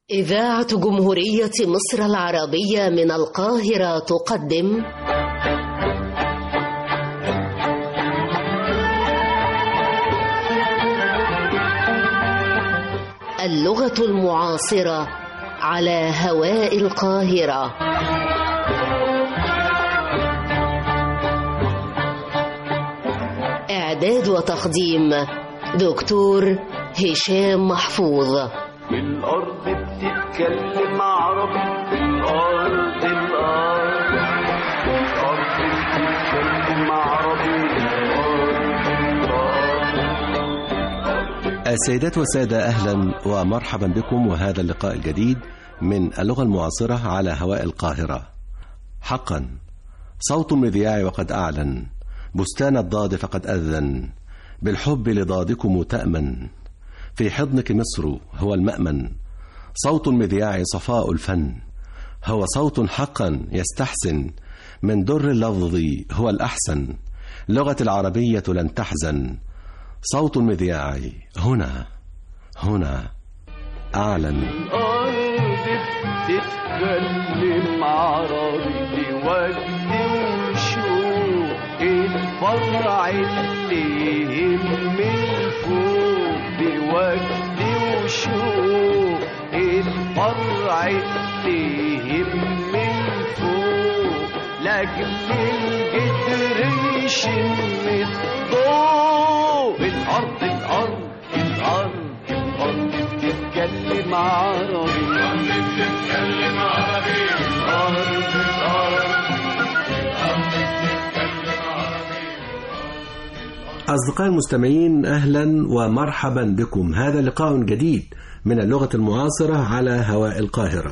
إذاعة جمهورية مصر العربية من القاهرة تقدم اللغة المعاصرة على هواء القاهرة إعداد وتقديم دكتور هشام محفوظ الأرض بتتكلم عربي الأرض الأرض الأرض بتتكلم عربي الأرض الأرض السيدات والسادة أهلا ومرحبا بكم وهذا اللقاء الجديد من اللغة المعاصرة على هواء القاهرة حقا صوت المذياع وقد أعلن بستان الضاد فقد أذن بالحب لضادكم تأمن في حضنك مصر هو المأمن صوت المذياع صفاء الفن هو صوت حقا يستحسن من در اللفظ هو الأحسن لغة العربية لن تحزن صوت المذياع هنا هنا أعلن الأرض بتتكلم عربي وجد وشوق الفرع اللي يهم الفوق بوجد وشوق الفرع اللي يهم الفوق لاجل الجدر يشم الضوء الأرض الأرض الأرض الأرض بتتكلم عربي الأرض بتتكلم عربي الأرض الأرض أصدقائي المستمعين أهلا ومرحبا بكم هذا لقاء جديد من اللغة المعاصرة على هواء القاهرة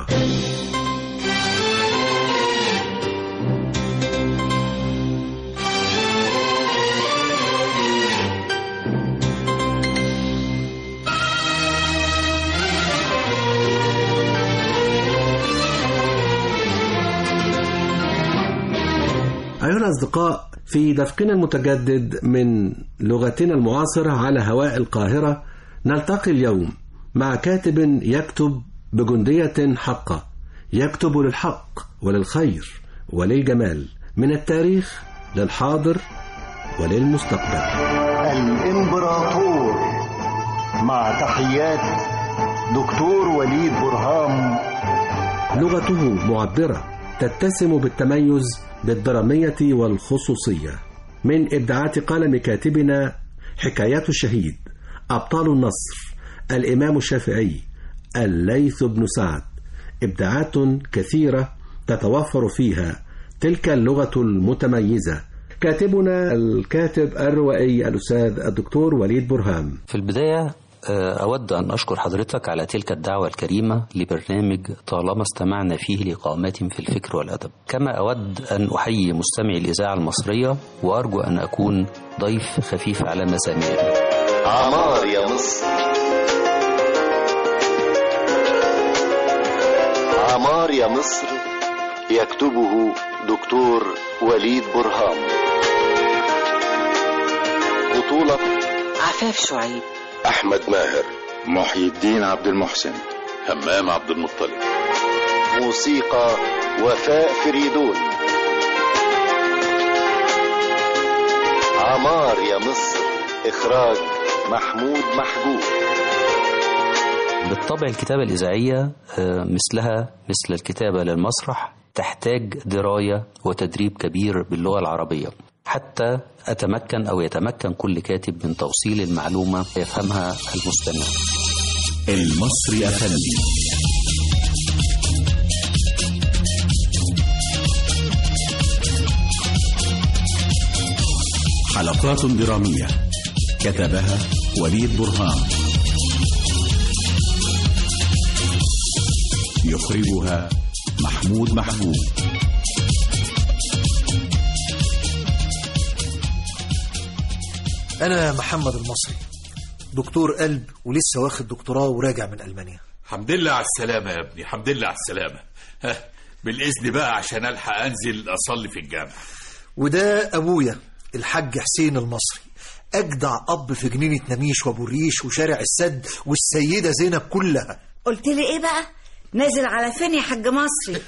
أيها الأصدقاء في دفقنا المتجدد من لغتنا المعاصرة على هواء القاهرة نلتقي اليوم مع كاتب يكتب بجندية حقة يكتب للحق وللخير وللجمال من التاريخ للحاضر وللمستقبل الإمبراطور مع تحيات دكتور وليد برهام لغته معبرة تتسم بالتميز بالدرامية والخصوصية من إبداعات قلم كاتبنا حكايات الشهيد أبطال النصر الإمام الشافعي الليث بن سعد إبداعات كثيرة تتوفر فيها تلك اللغة المتميزة كاتبنا الكاتب الروائي الأستاذ الدكتور وليد برهام في البداية أود أن أشكر حضرتك على تلك الدعوة الكريمة لبرنامج طالما استمعنا فيه لقامات في الفكر والأدب كما أود أن أحيي مستمعي الإذاعة المصرية وأرجو أن أكون ضيف خفيف على مسامعهم عمار يا مصر عمار يا مصر يكتبه دكتور وليد برهام بطولة عفاف شعيب أحمد ماهر محي الدين عبد المحسن همام عبد المطلب موسيقى وفاء فريدون عمار يا مصر إخراج محمود محجوب بالطبع الكتابة الإذاعية مثلها مثل الكتابة للمسرح تحتاج دراية وتدريب كبير باللغة العربية حتى أتمكن أو يتمكن كل كاتب من توصيل المعلومة يفهمها المستمع المصري أفندي حلقات درامية كتبها وليد برهان يخرجها محمود محبوب أنا محمد المصري دكتور قلب ولسه واخد دكتوراه وراجع من ألمانيا الحمد لله على السلامة يا ابني الحمد لله على السلامة ها بالإذن بقى عشان ألحق أنزل أصلي في الجامع وده أبويا الحاج حسين المصري أجدع أب في جنينة نميش وأبو الريش وشارع السد والسيدة زينب كلها قلت لي ايه بقى نازل على فين يا حاج مصري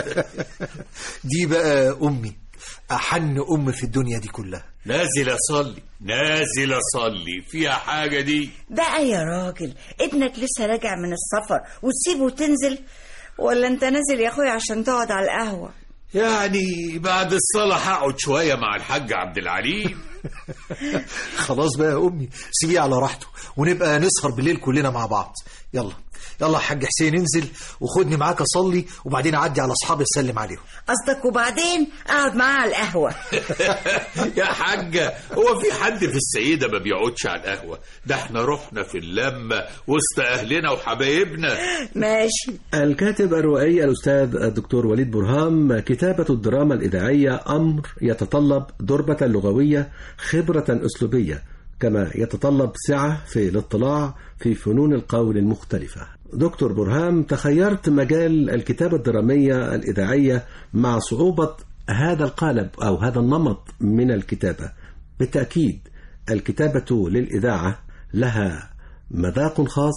دي بقى أمي أحن أم في الدنيا دي كلها نازل اصلي نازل اصلي فيها حاجه دي بقى يا راجل ابنك لسه راجع من السفر وتسيبه وتنزل ولا انت نازل يا اخويا عشان تقعد على القهوه يعني بعد الصلاه هقعد شويه مع الحاج عبد العليم خلاص بقى يا أمي سيبيه على راحته ونبقى نسهر بالليل كلنا مع بعض يلا يلا يا حاج حسين انزل وخدني معاك أصلي وبعدين أعدي على أصحابي أسلم عليهم قصدك وبعدين اقعد معاه على القهوه يا حاجة هو في حد في السيدة ما بيقعدش على القهوة ده احنا رحنا في اللمة وسط أهلنا وحبايبنا ماشي الكاتب الروائي الأستاذ الدكتور وليد برهام كتابة الدراما الإذاعية أمر يتطلب دربة لغوية خبرة أسلوبية كما يتطلب سعة في الاطلاع في فنون القول المختلفة دكتور برهام تخيرت مجال الكتابة الدرامية الإذاعية مع صعوبة هذا القالب أو هذا النمط من الكتابة بالتأكيد الكتابة للإذاعة لها مذاق خاص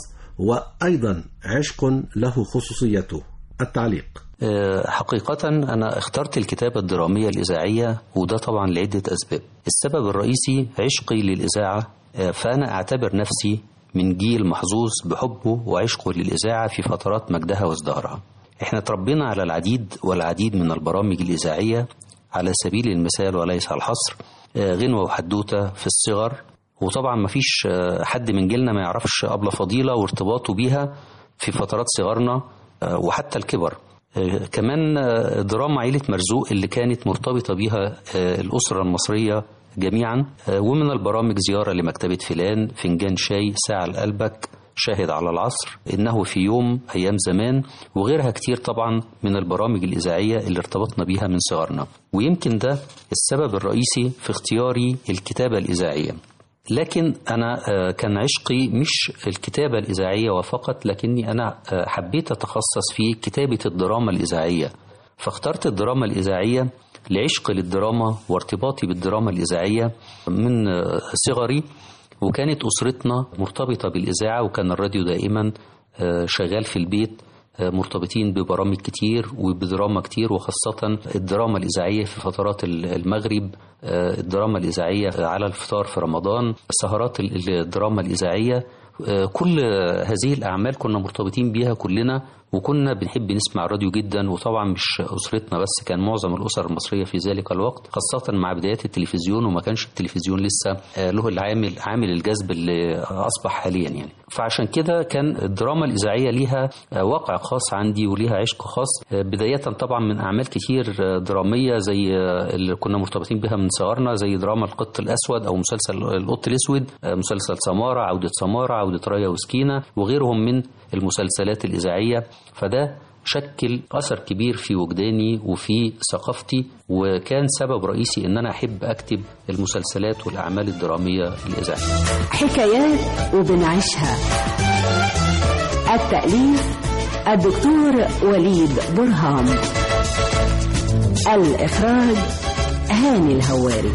وأيضا عشق له خصوصيته التعليق أه، حقيقة أنا اخترت الكتابة الدرامية الإذاعية وده طبعا لعدة أسباب السبب الرئيسي عشقي للإذاعة أه، فأنا أعتبر نفسي من جيل محظوظ بحبه وعشقه للإذاعة في فترات مجدها وازدهارها احنا تربينا على العديد والعديد من البرامج الإذاعية على سبيل المثال وليس الحصر أه، غنوة وحدوتة في الصغر وطبعا مفيش أه، حد من جيلنا ما يعرفش أبلة فضيلة وارتباطه بيها في فترات صغرنا أه، وحتى الكبر آه، كمان آه، دراما عيلة مرزوق اللي كانت مرتبطة بيها آه، الأسرة المصرية جميعا آه، ومن البرامج زيارة لمكتبة فلان فنجان شاي ساعة لقلبك شاهد على العصر إنه في يوم أيام زمان وغيرها كتير طبعا من البرامج الإذاعية اللي ارتبطنا بيها من صغرنا ويمكن ده السبب الرئيسي في اختياري الكتابة الإذاعية لكن أنا آه، كان عشقي مش الكتابة الإذاعية وفقط لكني أنا آه، حبيت أتخصص في كتابة الدراما الإذاعية فاخترت الدراما الإذاعية لعشق للدراما وارتباطي بالدراما الإذاعية من آه، صغري وكانت أسرتنا مرتبطة بالإذاعة وكان الراديو دائما آه، شغال في البيت آه، مرتبطين ببرامج كتير وبدراما كتير وخاصة الدراما الإذاعية في فترات ال- المغرب آه، الدراما الإذاعية على الفطار في رمضان سهرات ال- الدراما الإذاعية آه، كل هذه الأعمال كنا مرتبطين بيها كلنا وكنا بنحب نسمع الراديو جدا وطبعا مش أسرتنا بس كان معظم الأسر المصرية في ذلك الوقت خاصة مع بدايات التلفزيون وما كانش التلفزيون لسه آه، له العامل عامل الجذب اللي أصبح حاليا يعني فعشان كده كان الدراما الإذاعية ليها آه، واقع خاص عندي وليها عشق خاص آه، بداية طبعا من أعمال كتير آه، درامية زي آه، اللي كنا مرتبطين بها من صغرنا زي دراما القط الأسود أو مسلسل القط الأسود آه، مسلسل سمارة عودة سمارة عودة رايا وسكينة وغيرهم من المسلسلات الإذاعية فده شكل أثر كبير في وجداني وفي ثقافتي وكان سبب رئيسي إن أنا أحب أكتب المسلسلات والأعمال الدرامية الإذاعية حكايات وبنعيشها التأليف الدكتور وليد برهام الإخراج هاني الهواري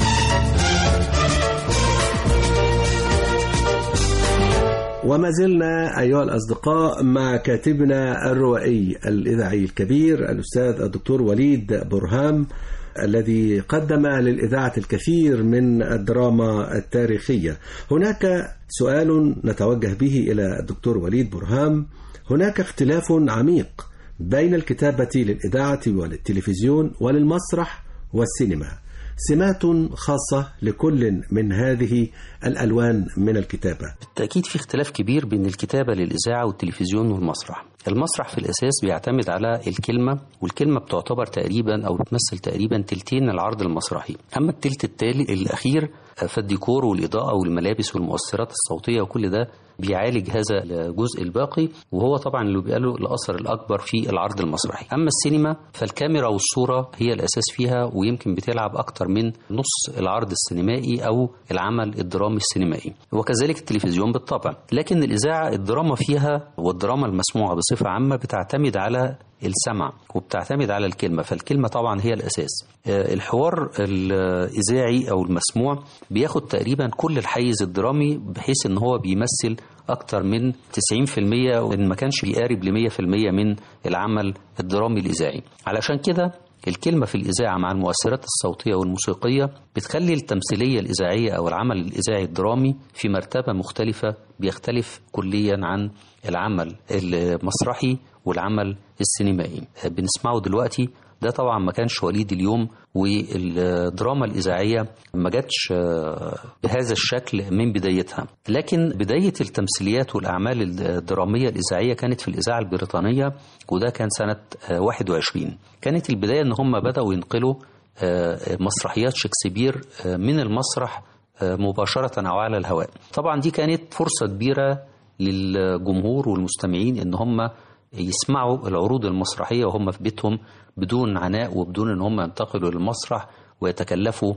وما زلنا أيها الأصدقاء مع كاتبنا الروائي الإذاعي الكبير الأستاذ الدكتور وليد برهام الذي قدم للإذاعة الكثير من الدراما التاريخية هناك سؤال نتوجه به إلى الدكتور وليد برهام هناك اختلاف عميق بين الكتابة للإذاعة وللتلفزيون وللمسرح والسينما سمات خاصة لكل من هذه الألوان من الكتابة بالتأكيد في اختلاف كبير بين الكتابة للإذاعة والتلفزيون والمسرح المسرح في الأساس بيعتمد على الكلمة والكلمة بتعتبر تقريبا أو بتمثل تقريبا تلتين العرض المسرحي أما التلت التالي الأخير فالديكور والإضاءة والملابس والمؤثرات الصوتية وكل ده بيعالج هذا الجزء الباقي وهو طبعا اللي بيبقى له الأثر الأكبر في العرض المسرحي أما السينما فالكاميرا والصورة هي الأساس فيها ويمكن بتلعب أكتر من نص العرض السينمائي أو العمل الدرامي السينمائي وكذلك التلفزيون بالطبع لكن الإذاعة الدراما فيها والدراما المسموعة بصفة عامة بتعتمد على السمع وبتعتمد على الكلمة فالكلمة طبعا هي الأساس آه، الحوار الإذاعي أو المسموع بياخد تقريبا كل الحيز الدرامي بحيث إن هو بيمثل أكتر من 90% وإن ما كانش بيقارب ل 100% من العمل الدرامي الإذاعي علشان كده الكلمة في الإذاعة مع المؤثرات الصوتية والموسيقية بتخلي التمثيلية الإذاعية أو العمل الإذاعي الدرامي في مرتبة مختلفة بيختلف كليا عن العمل المسرحي والعمل السينمائي بنسمعه دلوقتي ده طبعا ما كانش وليد اليوم والدراما الإذاعية ما جاتش آه، بهذا الشكل من بدايتها لكن بداية التمثيليات والأعمال الدرامية الإذاعية كانت في الإذاعة البريطانية وده كان سنة آه، 21 كانت البداية إن هم بدأوا ينقلوا آه، مسرحيات شكسبير آه، من المسرح آه، مباشرة أو على الهواء طبعا دي كانت فرصة كبيرة للجمهور والمستمعين إن هم يسمعوا العروض المسرحية وهم في بيتهم بدون عناء وبدون ان هم ينتقلوا للمسرح ويتكلفوا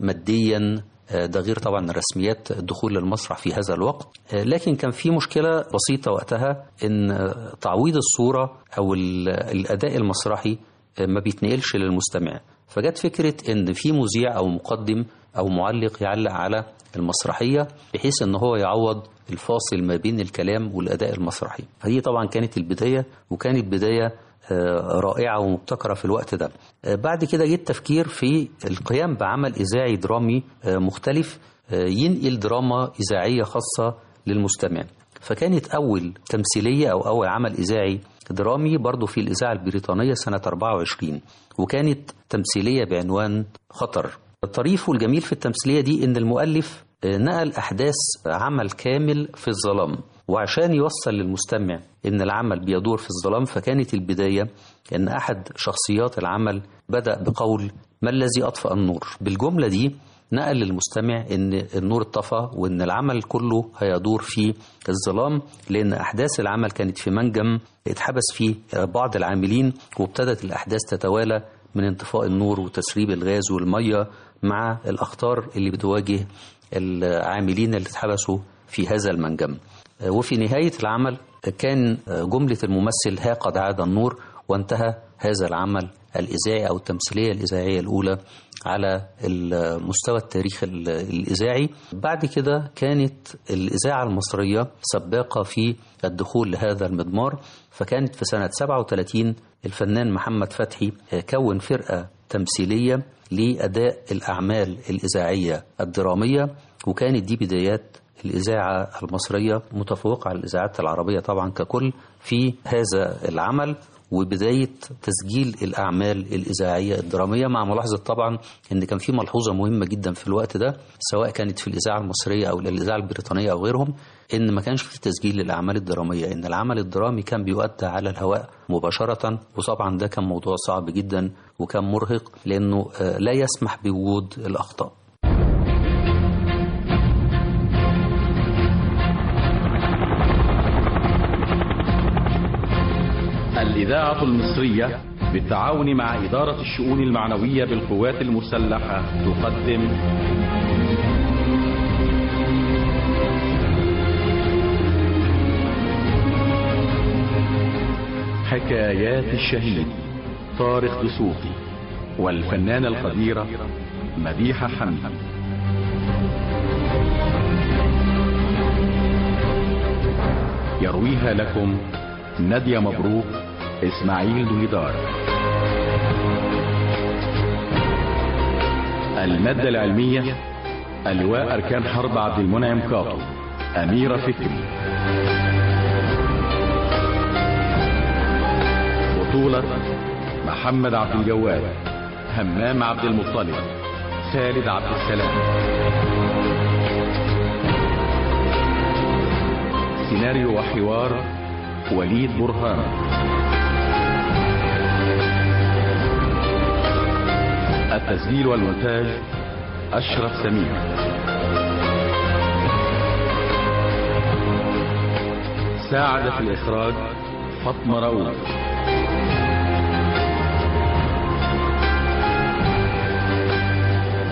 ماديا آه، ده غير طبعا رسميات الدخول للمسرح في هذا الوقت آه، لكن كان في مشكلة بسيطة وقتها ان آه، تعويض الصورة او ال- الاداء المسرحي آه، ما بيتنقلش للمستمع فجت فكرة ان في مذيع او مقدم او معلق يعلق على المسرحية بحيث ان هو يعوض الفاصل ما بين الكلام والاداء المسرحي فدي طبعا كانت البداية وكانت بداية آه، رائعة ومبتكرة في الوقت ده آه، بعد كده جه التفكير في القيام بعمل إذاعي درامي آه، مختلف آه، ينقل دراما إذاعية خاصة للمستمع فكانت أول تمثيلية أو أول عمل إذاعي درامي برضه في الإذاعة البريطانية سنة 24 وكانت تمثيلية بعنوان خطر الطريف والجميل في التمثيلية دي إن المؤلف آه، نقل أحداث عمل كامل في الظلام وعشان يوصل للمستمع ان العمل بيدور في الظلام فكانت البدايه ان احد شخصيات العمل بدا بقول ما الذي اطفا النور بالجمله دي نقل للمستمع ان النور اتطفى وان العمل كله هيدور في الظلام لان احداث العمل كانت في منجم اتحبس فيه بعض العاملين وابتدت الاحداث تتوالى من انطفاء النور وتسريب الغاز والميه مع الاخطار اللي بتواجه العاملين اللي اتحبسوا في هذا المنجم وفي نهاية العمل كان جملة الممثل ها قد عاد النور وانتهى هذا العمل الإذاعي أو التمثيلية الإذاعية الأولى على المستوى التاريخ الإذاعي بعد كده كانت الإذاعة المصرية سباقة في الدخول لهذا المضمار فكانت في سنة 37 الفنان محمد فتحي كون فرقة تمثيلية لأداء الأعمال الإذاعية الدرامية وكانت دي بدايات الإذاعة المصرية متفوقة على الإذاعات العربية طبعا ككل في هذا العمل وبداية تسجيل الأعمال الإذاعية الدرامية مع ملاحظة طبعا أن كان في ملحوظة مهمة جدا في الوقت ده سواء كانت في الإذاعة المصرية أو الإذاعة البريطانية أو غيرهم أن ما كانش في تسجيل للأعمال الدرامية أن العمل الدرامي كان بيؤدى على الهواء مباشرة وطبعا ده كان موضوع صعب جدا وكان مرهق لأنه لا يسمح بوجود الأخطاء الإذاعة المصرية بالتعاون مع إدارة الشؤون المعنوية بالقوات المسلحة تقدم حكايات الشهيد طارق دسوقي والفنانة القديرة مديحة حمدي يرويها لكم نادية مبروك إسماعيل دويدار المادة العلمية اللواء أركان حرب عبد المنعم كاطو أميرة فكري بطولة محمد عبد الجواد همام عبد المطلب خالد عبد السلام سيناريو وحوار وليد برهان التسجيل والمونتاج أشرف سمير ساعد في الإخراج فاطمة رؤوف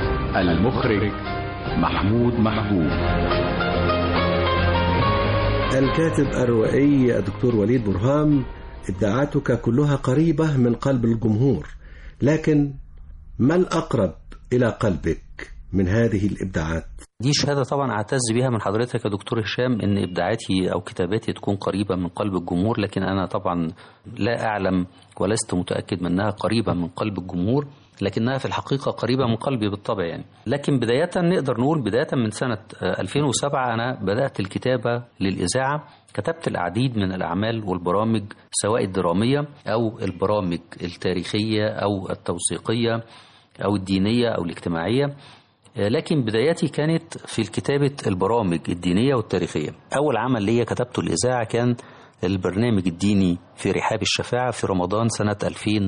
المخرج محمود محبوب الكاتب الروائي الدكتور وليد برهام ابداعاتك كلها قريبة من قلب الجمهور لكن ما الأقرب إلى قلبك من هذه الإبداعات؟ دي شهادة طبعا أعتز بها من حضرتك يا دكتور هشام إن إبداعاتي أو كتاباتي تكون قريبة من قلب الجمهور لكن أنا طبعا لا أعلم ولست متأكد من أنها قريبة من قلب الجمهور لكنها في الحقيقة قريبة من قلبي بالطبع يعني لكن بداية نقدر نقول بداية من سنة 2007 أنا بدأت الكتابة للإذاعة كتبت العديد من الأعمال والبرامج سواء الدرامية أو البرامج التاريخية أو التوثيقية أو الدينية أو الاجتماعية لكن بداياتي كانت في كتابة البرامج الدينية والتاريخية أول عمل ليا كتبته الإذاعة كان البرنامج الديني في رحاب الشفاعة في رمضان سنة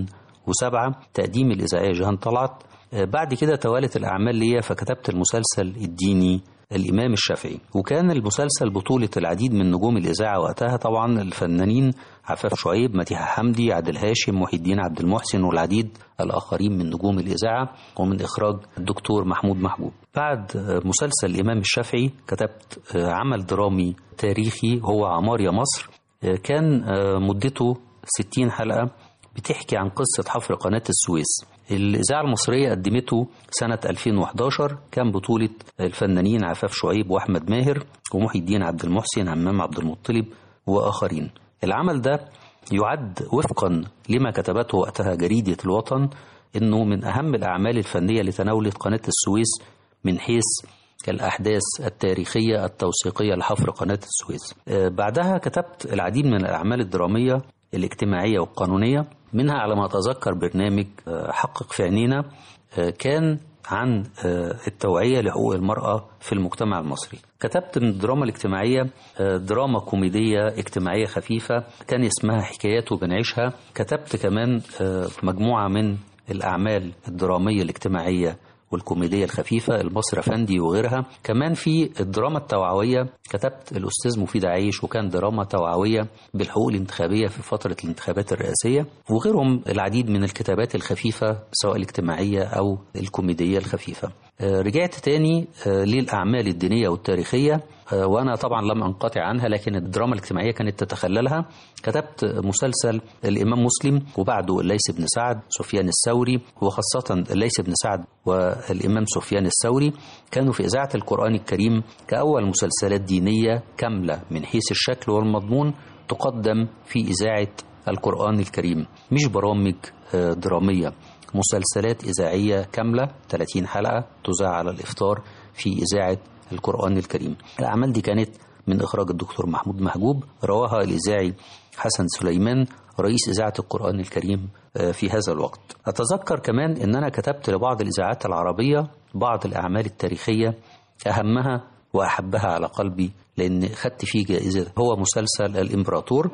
2007 تقديم الإذاعية جهان طلعت بعد كده توالت الأعمال ليا فكتبت المسلسل الديني الإمام الشافعي وكان المسلسل بطولة العديد من نجوم الإذاعة وقتها طبعا الفنانين عفاف شعيب مديحة حمدي عادل هاشم محي الدين عبد المحسن والعديد الآخرين من نجوم الإذاعة ومن إخراج الدكتور محمود محبوب بعد مسلسل الإمام الشافعي كتبت عمل درامي تاريخي هو عمار يا مصر كان مدته 60 حلقة بتحكي عن قصة حفر قناة السويس الإذاعة المصرية قدمته سنة 2011 كان بطولة الفنانين عفاف شعيب وأحمد ماهر ومحي الدين عبد المحسن عمام عبد المطلب وآخرين العمل ده يعد وفقا لما كتبته وقتها جريدة الوطن أنه من أهم الأعمال الفنية لتناولت قناة السويس من حيث الأحداث التاريخية التوثيقية لحفر قناة السويس بعدها كتبت العديد من الأعمال الدرامية الاجتماعية والقانونية منها على ما أتذكر برنامج حقق في عينينا كان عن التوعية لحقوق المرأة في المجتمع المصري كتبت من الدراما الاجتماعية دراما كوميدية اجتماعية خفيفة كان اسمها حكايات وبنعيشها كتبت كمان مجموعة من الأعمال الدرامية الاجتماعية والكوميدية الخفيفة المصر أفندي وغيرها كمان في الدراما التوعوية كتبت الأستاذ مفيد عيش وكان دراما توعوية بالحقوق الانتخابية في فترة الانتخابات الرئاسية وغيرهم العديد من الكتابات الخفيفة سواء الاجتماعية أو الكوميدية الخفيفة رجعت تاني للأعمال الدينية والتاريخية وأنا طبعا لم أنقطع عنها لكن الدراما الاجتماعية كانت تتخللها كتبت مسلسل الإمام مسلم وبعده الليث بن سعد سفيان الثوري وخاصة الليث بن سعد والإمام سفيان الثوري كانوا في إذاعة القرآن الكريم كأول مسلسلات دينية كاملة من حيث الشكل والمضمون تقدم في إذاعة القرآن الكريم مش برامج درامية مسلسلات إذاعية كاملة 30 حلقة تذاع على الإفطار في إذاعة القرآن الكريم الأعمال دي كانت من إخراج الدكتور محمود محجوب رواها الإذاعي حسن سليمان رئيس إذاعة القرآن الكريم في هذا الوقت أتذكر كمان أن أنا كتبت لبعض الإذاعات العربية بعض الأعمال التاريخية أهمها وأحبها على قلبي لأن خدت فيه جائزة هو مسلسل الإمبراطور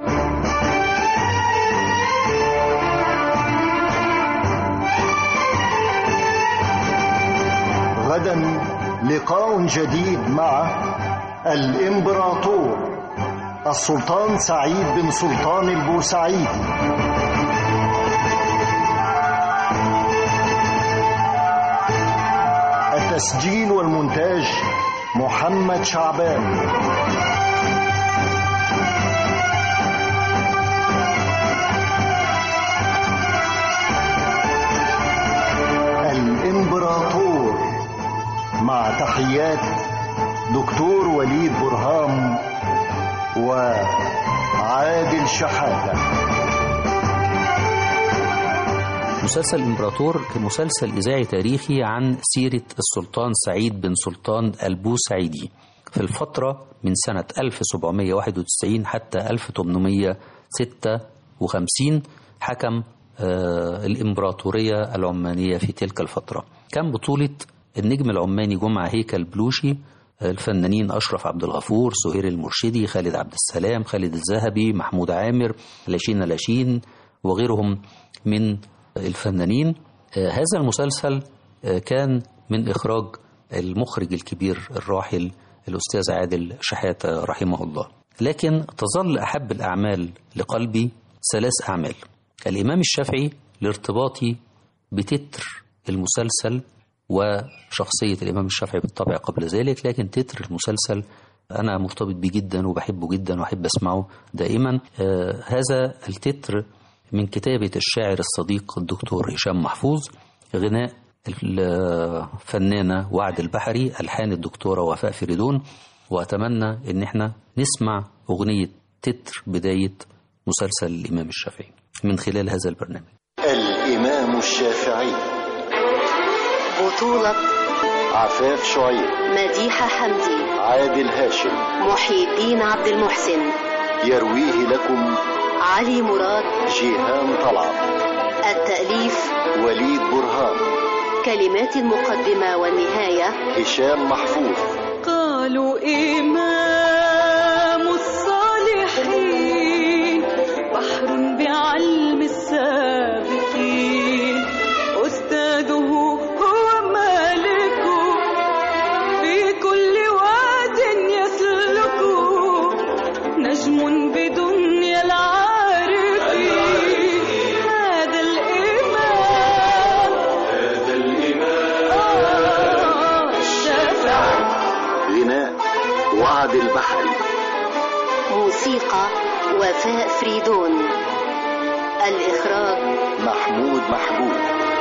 غدا لقاء جديد مع الإمبراطور السلطان سعيد بن سلطان البوسعيدي التسجيل والمونتاج محمد شعبان الإمبراطور مع تحيات دكتور وليد برهام وعادل شحاتة مسلسل الإمبراطور مسلسل إذاعي تاريخي عن سيرة السلطان سعيد بن سلطان البوسعيدي في الفترة من سنة 1791 حتى 1856 حكم آه الإمبراطورية العمانية في تلك الفترة كان بطولة النجم العماني جمعة هيكل بلوشي الفنانين أشرف عبد الغفور سهير المرشدي خالد عبد السلام خالد الذهبي محمود عامر لاشين لاشين وغيرهم من الفنانين هذا المسلسل كان من إخراج المخرج الكبير الراحل الأستاذ عادل شحاتة رحمه الله لكن تظل أحب الأعمال لقلبي ثلاث أعمال الإمام الشافعي لارتباطي بتتر المسلسل وشخصية الإمام الشافعي بالطبع قبل ذلك لكن تتر المسلسل أنا مرتبط بيه جدا وبحبه جدا وأحب أسمعه دائما آه هذا التتر من كتابة الشاعر الصديق الدكتور هشام محفوظ غناء الفنانة وعد البحري ألحان الدكتورة وفاء فريدون وأتمنى إن احنا نسمع أغنية تتر بداية مسلسل الإمام الشافعي من خلال هذا البرنامج الإمام الشافعي بطولة عفاف شعيب مديحة حمدي عادل هاشم محي الدين عبد المحسن يرويه لكم علي مراد جيهان طلعت التأليف وليد برهان كلمات المقدمة والنهاية هشام محفوظ قالوا إمام الصالحين بحر بعلم السابقين أستاذه هو مالكه في كل واد يسلكه نجم بدنيا العارفين هذا الإمام هذا الإمام الشافعي غناء وعد البحري موسيقى وفاء فريدون الإخراج محمود محبوب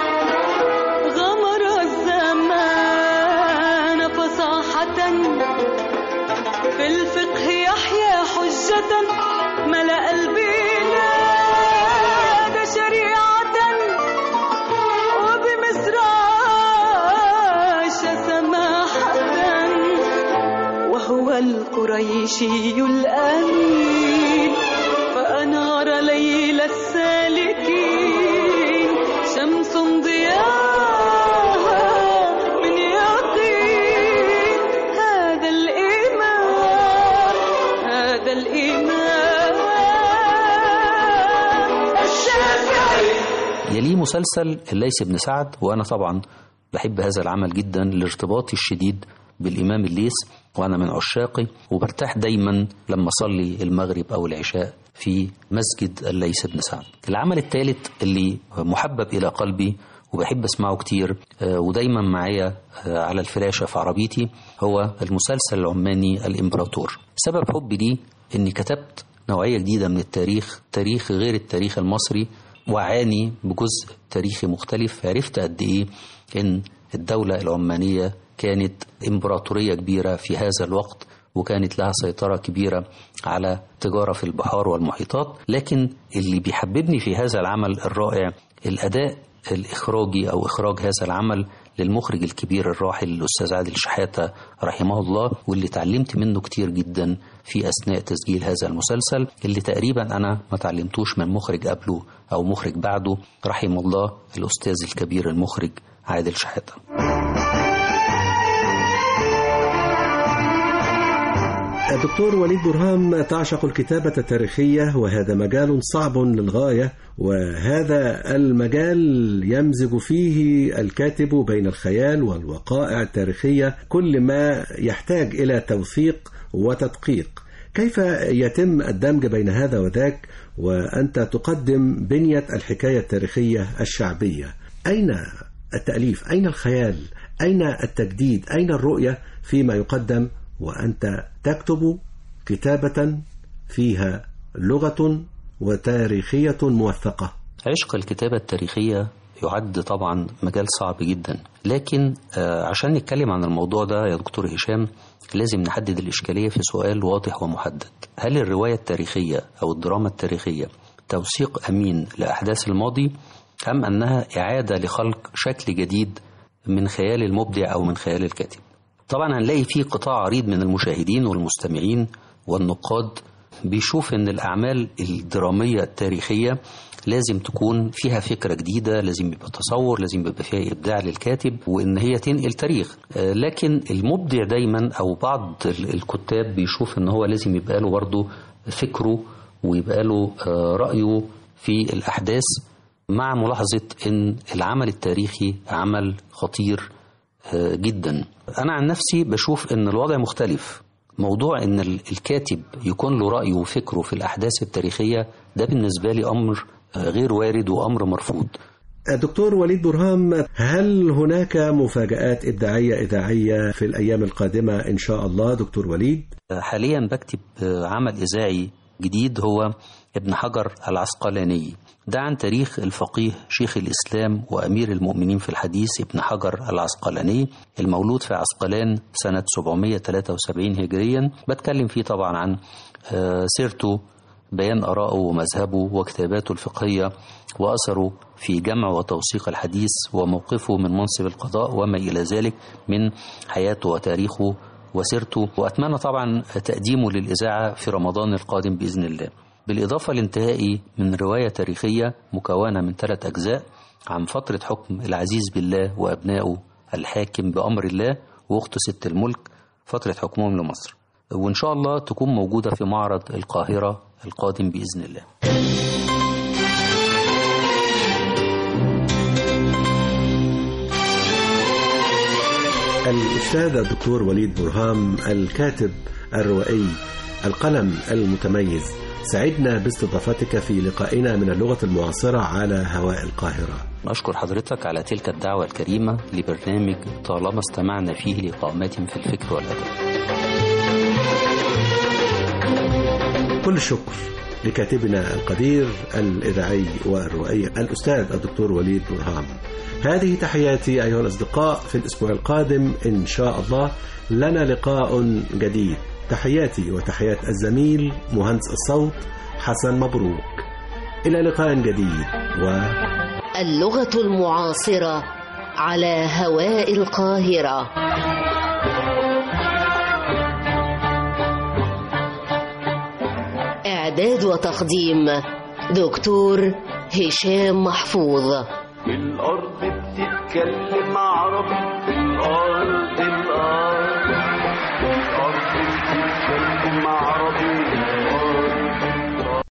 غمر الزمان فصاحة في الفقه يحيى حجة ملأ البلاد شريعة وبمصر عاش سماحة وهو القريشي الأمين فأنار ليل السالكين شمس ضياها من يقين هذا الإمام هذا الإمام الشافعي يليه مسلسل الليث بن سعد وأنا طبعا بحب هذا العمل جدا لارتباطي الشديد بالإمام الليث وأنا من عشاقي وبرتاح دايما لما أصلي المغرب أو العشاء في مسجد الليث بن سعد العمل الثالث اللي محبب إلى قلبي وبحب اسمعه كتير آه، ودايما معايا آه، على الفلاشة في عربيتي هو المسلسل العماني الإمبراطور سبب حبي ليه إني كتبت نوعية جديدة من التاريخ تاريخ غير التاريخ المصري وعاني بجزء تاريخي مختلف عرفت قد إيه إن الدولة العمانية كانت إمبراطورية كبيرة في هذا الوقت وكانت لها سيطرة كبيرة على تجارة في البحار والمحيطات لكن اللي بيحببني في هذا العمل الرائع الأداء الإخراجي أو إخراج هذا العمل للمخرج الكبير الراحل الأستاذ عادل شحاتة رحمه الله واللي اتعلمت منه كتير جدا في أثناء تسجيل هذا المسلسل اللي تقريبا أنا ما تعلمتوش من مخرج قبله أو مخرج بعده رحم الله الأستاذ الكبير المخرج عادل شحاتة الدكتور وليد برهام تعشق الكتابة التاريخية وهذا مجال صعب للغاية وهذا المجال يمزج فيه الكاتب بين الخيال والوقائع التاريخية كل ما يحتاج إلى توثيق وتدقيق كيف يتم الدمج بين هذا وذاك وأنت تقدم بنية الحكاية التاريخية الشعبية أين التأليف أين الخيال أين التجديد أين الرؤية فيما يقدم وأنت تكتب كتابة فيها لغة وتاريخية موثقة عشق الكتابة التاريخية يعد طبعا مجال صعب جدا لكن آه، عشان نتكلم عن الموضوع ده يا دكتور هشام لازم نحدد الإشكالية في سؤال واضح ومحدد هل الرواية التاريخية أو الدراما التاريخية توثيق أمين لأحداث الماضي أم أنها إعادة لخلق شكل جديد من خيال المبدع أو من خيال الكاتب طبعا هنلاقي في قطاع عريض من المشاهدين والمستمعين والنقاد بيشوف ان الاعمال الدراميه التاريخيه لازم تكون فيها فكره جديده لازم يبقى تصور لازم يبقى فيها ابداع للكاتب وان هي تنقل تاريخ آه، لكن المبدع دايما او بعض ال- الكتاب بيشوف ان هو لازم يبقى له برضه فكره ويبقى له آه، رايه في الاحداث مع ملاحظه ان العمل التاريخي عمل خطير آه، جدا انا عن نفسي بشوف ان الوضع مختلف موضوع ان ال- الكاتب يكون له رايه وفكره في الاحداث التاريخيه ده بالنسبه لي امر آه، غير وارد وامر مرفوض دكتور وليد برهام هل هناك مفاجآت إبداعية إذاعية في الأيام القادمة إن شاء الله دكتور وليد؟ حاليا بكتب عمل إذاعي جديد هو ابن حجر العسقلاني ده عن تاريخ الفقيه شيخ الإسلام وأمير المؤمنين في الحديث ابن حجر العسقلاني المولود في عسقلان سنة 773 هجريا بتكلم فيه طبعا عن سيرته بيان آرائه ومذهبه وكتاباته الفقهية وأثره في جمع وتوثيق الحديث وموقفه من منصب القضاء وما إلى ذلك من حياته وتاريخه وسيرته وأتمنى طبعا تقديمه للإذاعة في رمضان القادم بإذن الله بالإضافة لانتهائي من رواية تاريخية مكونة من ثلاث أجزاء عن فترة حكم العزيز بالله وأبنائه الحاكم بأمر الله وأخته ست الملك فترة حكمهم لمصر وإن شاء الله تكون موجودة في معرض القاهرة القادم بإذن الله الأستاذ الدكتور وليد برهام الكاتب الروائي القلم المتميز سعدنا باستضافتك في لقائنا من اللغة المعاصرة على هواء القاهرة أشكر حضرتك على تلك الدعوة الكريمة لبرنامج طالما استمعنا فيه لقامات في الفكر والأدب كل الشكر لكاتبنا القدير الإذاعي والروائي الأستاذ الدكتور وليد برهام هذه تحياتي أيها الأصدقاء في الأسبوع القادم إن شاء الله لنا لقاء جديد تحياتي وتحيات الزميل مهندس الصوت حسن مبروك إلى لقاء جديد و اللغة المعاصرة على هواء القاهرة إعداد وتقديم دكتور هشام محفوظ الأرض بتتكلم عربي الأرض الأرض الأرض بتتكلم عربي